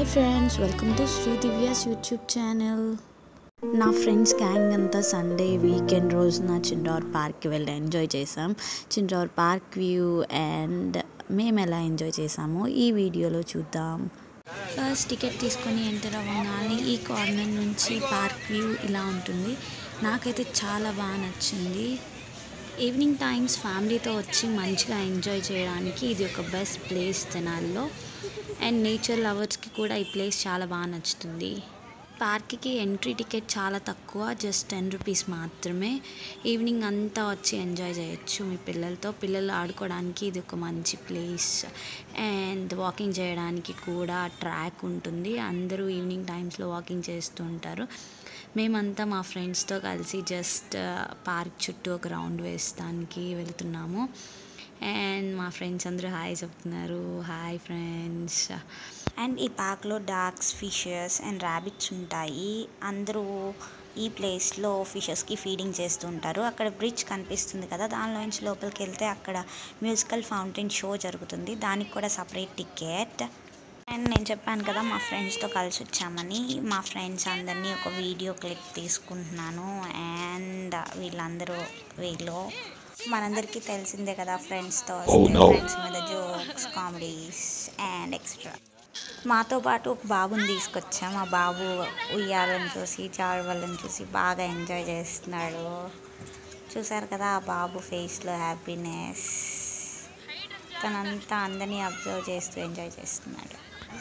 friends welcome to Sri Divya's YouTube channel నా friends gang అంతా Sunday weekend రోజున చిండోర్ పార్క్కి వెళ్ళి ఎంజాయ్ చేసాం చిండోర్ పార్క్ వ్యూ అండ్ మేము ఎలా ఎంజాయ్ చేసామో ఈ వీడియోలో చూద్దాం ఫస్ట్ టికెట్ తీసుకొని ఎంటర్ అవ్వగానే ఈ కార్నర్ నుంచి పార్క్ వ్యూ ఇలా ఉంటుంది నాకైతే చాలా బాగా నచ్చింది ఈవినింగ్ టైమ్స్ ఫ్యామిలీతో వచ్చి మంచిగా ఎంజాయ్ చేయడానికి ఇది ఒక బెస్ట్ ప్లేస్ తెనాల్లో అండ్ నేచర్ లవర్స్కి కూడా ఈ ప్లేస్ చాలా బాగా నచ్చుతుంది పార్క్కి ఎంట్రీ టికెట్ చాలా తక్కువ జస్ట్ టెన్ రూపీస్ మాత్రమే ఈవినింగ్ అంతా వచ్చి ఎంజాయ్ చేయొచ్చు మీ పిల్లలతో పిల్లలు ఆడుకోవడానికి ఇది ఒక మంచి ప్లేస్ అండ్ వాకింగ్ చేయడానికి కూడా ట్రాక్ ఉంటుంది అందరూ ఈవినింగ్ టైమ్స్లో వాకింగ్ చేస్తూ ఉంటారు మేమంతా మా ఫ్రెండ్స్తో కలిసి జస్ట్ పార్క్ చుట్టూ ఒక రౌండ్ వేస్తానికి వెళ్తున్నాము అండ్ మా ఫ్రెండ్స్ అందరూ హాయ్ చెప్తున్నారు హాయ్ ఫ్రెండ్స్ అండ్ ఈ పార్క్లో డాగ్స్ ఫిషెస్ అండ్ ర్యాబిట్స్ ఉంటాయి అందరూ ఈ ప్లేస్లో ఫిషెస్కి ఫీడింగ్ చేస్తుంటారు అక్కడ బ్రిడ్జ్ కనిపిస్తుంది కదా దానిలో నుంచి లోపలికి వెళ్తే అక్కడ మ్యూజికల్ ఫౌంటైన్ షో జరుగుతుంది దానికి కూడా సపరేట్ టికెట్ అండ్ నేను చెప్పాను కదా మా ఫ్రెండ్స్తో కలిసి వచ్చామని మా ఫ్రెండ్స్ అందరినీ ఒక వీడియో క్లిప్ తీసుకుంటున్నాను అండ్ వీళ్ళందరూ వీళ్ళు మనందరికీ తెలిసిందే కదా ఫ్రెండ్స్తో ఫ్రెండ్స్ మీద జోక్స్ కామెడీస్ అండ్ ఎక్స్ట్రా మాతో పాటు ఒక బాబుని తీసుకొచ్చాం ఆ బాబు ఉయ్యాలను చూసి జాడవలను చూసి బాగా ఎంజాయ్ చేస్తున్నాడు చూసారు కదా ఆ బాబు ఫేస్లో హ్యాపీనెస్ తనంతా అందరినీ అబ్జర్వ్ చేస్తూ ఎంజాయ్ చేస్తున్నాడు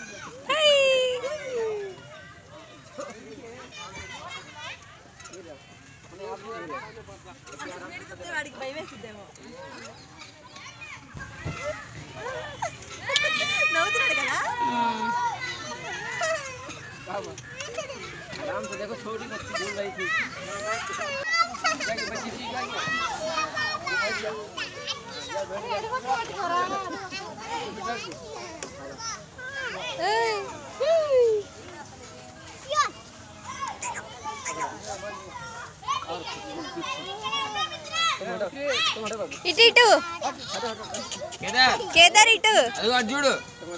आराम से देखो छोटी बच्ची बोल रही थी जाके बच्ची थी जाके ఇటు ఇటు केदार కేదార్ ఇటు अरे अर्जुन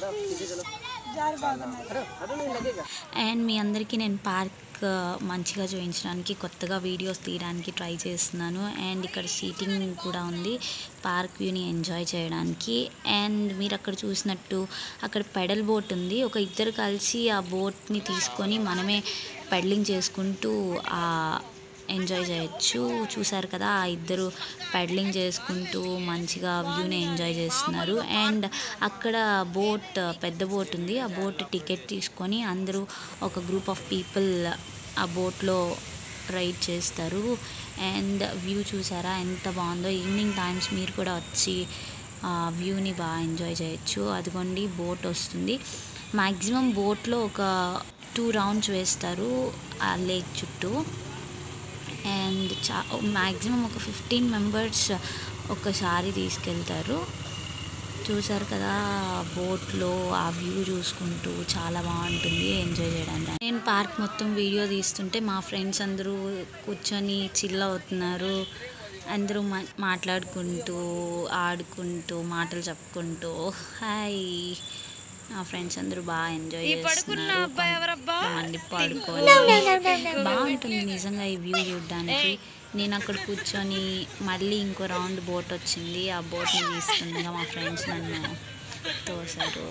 అండ్ మీ అందరికీ నేను పార్క్ మంచిగా చూపించడానికి కొత్తగా వీడియోస్ తీయడానికి ట్రై చేస్తున్నాను అండ్ ఇక్కడ సీటింగ్ కూడా ఉంది పార్క్ వ్యూని ఎంజాయ్ చేయడానికి అండ్ మీరు అక్కడ చూసినట్టు అక్కడ పెడల్ బోట్ ఉంది ఒక ఇద్దరు కలిసి ఆ బోట్ని తీసుకొని మనమే పెడలింగ్ చేసుకుంటూ ఆ ఎంజాయ్ చేయొచ్చు చూసారు కదా ఆ ఇద్దరు పెడలింగ్ చేసుకుంటూ మంచిగా వ్యూని ఎంజాయ్ చేస్తున్నారు అండ్ అక్కడ బోట్ పెద్ద బోట్ ఉంది ఆ బోట్ టికెట్ తీసుకొని అందరూ ఒక గ్రూప్ ఆఫ్ పీపుల్ ఆ బోట్లో రైడ్ చేస్తారు అండ్ వ్యూ చూసారా ఎంత బాగుందో ఈవినింగ్ టైమ్స్ మీరు కూడా వచ్చి ఆ వ్యూని బాగా ఎంజాయ్ చేయొచ్చు అదిగోండి బోట్ వస్తుంది మ్యాక్సిమం బోట్లో ఒక టూ రౌండ్స్ వేస్తారు ఆ లేక్ చుట్టూ అండ్ చా మ్యాక్సిమం ఒక ఫిఫ్టీన్ మెంబర్స్ ఒకసారి తీసుకెళ్తారు చూసారు కదా బోట్లో ఆ వ్యూ చూసుకుంటూ చాలా బాగుంటుంది ఎంజాయ్ చేయడానికి నేను పార్క్ మొత్తం వీడియో తీస్తుంటే మా ఫ్రెండ్స్ అందరూ కూర్చొని చిల్ అవుతున్నారు అందరూ మా మాట్లాడుకుంటూ ఆడుకుంటూ మాటలు చెప్పుకుంటూ హాయ్ నా ఫ్రెండ్స్ అందరూ బాగా ఎంజాయ్ చేస్తున్నారు కొంతమంది పడుకొని బాగుంటుంది నిజంగా ఈ వ్యూ చూడడానికి నేను అక్కడ కూర్చొని మళ్ళీ ఇంకో రౌండ్ బోట్ వచ్చింది ఆ బోట్ని తీసుకుండగా మా ఫ్రెండ్స్ నన్ను తోసారు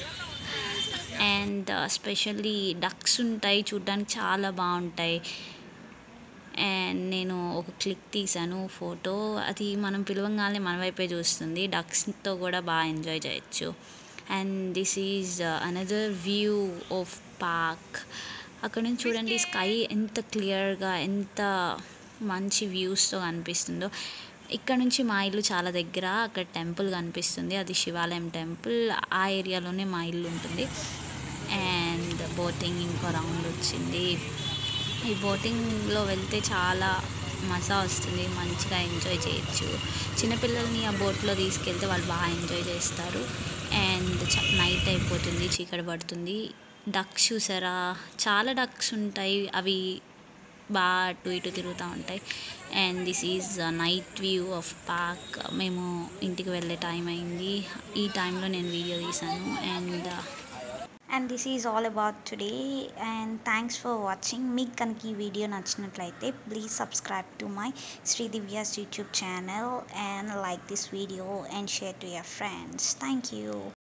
అండ్ స్పెషల్లీ డక్స్ ఉంటాయి చూడడానికి చాలా బాగుంటాయి అండ్ నేను ఒక క్లిక్ తీసాను ఫోటో అది మనం పిలవంగానే మన వైపే చూస్తుంది డక్స్తో కూడా బాగా ఎంజాయ్ చేయొచ్చు and this is another view of park అక్కడ నుంచి చూడండి స్కై ఎంత క్లియర్గా ఎంత మంచి వ్యూస్తో కనిపిస్తుందో ఇక్కడ నుంచి మా ఇల్లు చాలా దగ్గర అక్కడ టెంపుల్ కనిపిస్తుంది అది శివాలయం టెంపుల్ ఆ ఏరియాలోనే మా ఇల్లు ఉంటుంది అండ్ బోటింగ్ ఇంకో రౌండ్ వచ్చింది ఈ బోటింగ్లో వెళ్తే చాలా మజా వస్తుంది మంచిగా ఎంజాయ్ చేయొచ్చు చిన్నపిల్లల్ని ఆ బోట్లో తీసుకెళ్తే వాళ్ళు బాగా ఎంజాయ్ చేస్తారు అండ్ నైట్ అయిపోతుంది చీకటి పడుతుంది డక్స్ చూసారా చాలా డక్స్ ఉంటాయి అవి బాగా అటు ఇటు తిరుగుతూ ఉంటాయి and this is night view of park మేము ఇంటికి వెళ్ళే టైం అయింది ఈ టైంలో నేను వీడియో తీశాను and and this is all about today and thanks for watching మీకు కనుక ఈ వీడియో నచ్చినట్లయితే please subscribe to my Sri Divya's YouTube channel and like this video and share to your friends thank you